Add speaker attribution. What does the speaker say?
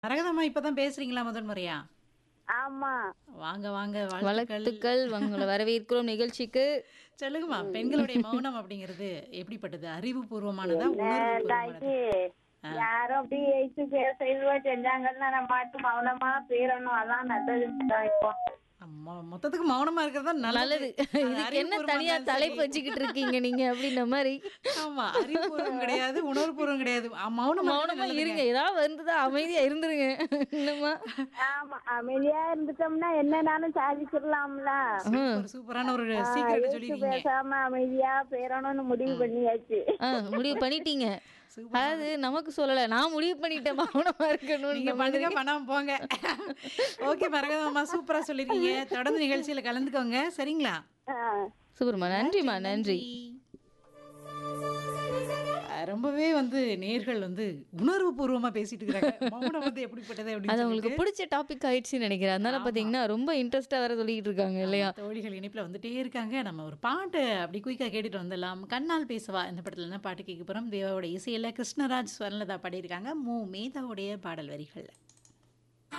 Speaker 1: மரகதம்மா இப்பதான் பேசுறீங்களா முதல் முறையா?
Speaker 2: ஆமா.
Speaker 1: வாங்க, வாங்க. வாழ்த்துக்கள்.
Speaker 3: வாழ்த்துக்கள். உங்கள வரவேற்கிறோம் நிகழ்ச்சிக்கு.
Speaker 1: சொல்லுங்கம்மா. பெண்களுடைய மௌனம் அப்படிங்கிறது எப்படிப்பட்டது? அறிவுபூர்வமானதா?
Speaker 2: என்ன
Speaker 1: உணர்வுபூர்வமானதா?
Speaker 2: தாயி,
Speaker 1: ஆ.
Speaker 2: யாரும் அப்படி எய்த்து பேச இதுவா செஞ்சாங்கன்னா நம்ம பாட்டு மௌனமா பேரணும் அதான் நல்லதுன்னு தான் இப்போ
Speaker 1: மொ மொத்தத்துக்கு மௌனமா இருக்கிறது தான் நல்லது.
Speaker 3: நல்லது.
Speaker 1: அது
Speaker 3: இதுக்கு என்ன
Speaker 1: அறிவுபூர்வமா
Speaker 3: தனியா
Speaker 1: இருந்தாலும்
Speaker 3: தலைப்பு
Speaker 1: சரி.
Speaker 3: வச்சுக்கிட்டு இருக்கீங்க நீங்க அப்படின்ன மாரி.
Speaker 1: ஆமா. அறிவுபூர்வம் கிடையாது, உணர்வுபூர்வம் கிடையாது. அ மௌனமா
Speaker 3: மௌனமா
Speaker 1: இருக்கிறது
Speaker 3: இருங்க.
Speaker 1: நல்லதுங்க.
Speaker 3: ஏதாவது வந்துதா அமைதியா இருந்துருங்க. என்னம்மா?
Speaker 2: ஆமா அமைதியா இருந்துட்டோம்னா என்னனாலும் சாதிச்சிடலாம்ல
Speaker 1: சூப்பர், சூப்பரான ஒரு
Speaker 2: ஆ,
Speaker 1: சீக்ரெட்
Speaker 2: எதிர்த்து
Speaker 1: சொல்லிருக்கீங்க.
Speaker 2: பேசாம அமைதியா பேரணும்னு முடிவு பண்ணியாச்சு
Speaker 3: ஆ, முடிவு பண்ணிட்டீங்க.
Speaker 1: சூப்பர்.
Speaker 3: அதாவது நமக்கு சொல்லல. நான் முடிவு பண்ணிட்டேன் மௌனமா இருக்கணும்னு
Speaker 1: நீங்க பண்ணுங்க பண்ணாம போங்க. ஓகே மரகதம்மா சூப்பரா சொல்லிருக்கீங்க. தொடர்ந்து நிகழ்ச்சியில கலந்துக்கோங்க. சரிங்களா?
Speaker 2: ஆ.
Speaker 3: சூப்பர்மா. நன்றிம்மா. நன்றி.
Speaker 1: அஹ் ரொம்பவே வந்து நேர்கள் வந்து உணர்வுபூர்வமா பேசிட்டு இருக்காங்க. மௌனம் வந்து எப்படிப்பட்டது
Speaker 3: அது
Speaker 1: அப்படின்னு
Speaker 3: அவங்களுக்கு
Speaker 1: சொல்லிட்டு.
Speaker 3: பிடிச்ச டாபிக் ஆயிடுச்சுன்னு நினைக்கிறேன். அதனால
Speaker 1: ஆமா.
Speaker 3: பாத்தீங்கன்னா ரொம்ப இன்ட்ரெஸ்டா வேற சொல்லிட்டு இருக்காங்க இல்லையா?
Speaker 1: ஆமா, தோழிகள் இணைப்புல வந்துட்டே இருக்காங்க. நம்ம ஒரு பாட்டு அப்படி குயிக்கா கேட்டுட்டு வந்துடலாம். கண்ணால் பேசவா இந்த படத்துல என்ன பாட்டு கேட்க போறோம். தேவாவோட இசையில கிருஷ்ணராஜ் ஸ்வர்ணலதா பாடியிருக்காங்க. மு மேதாவுடைய பாடல் வரிகள்ல.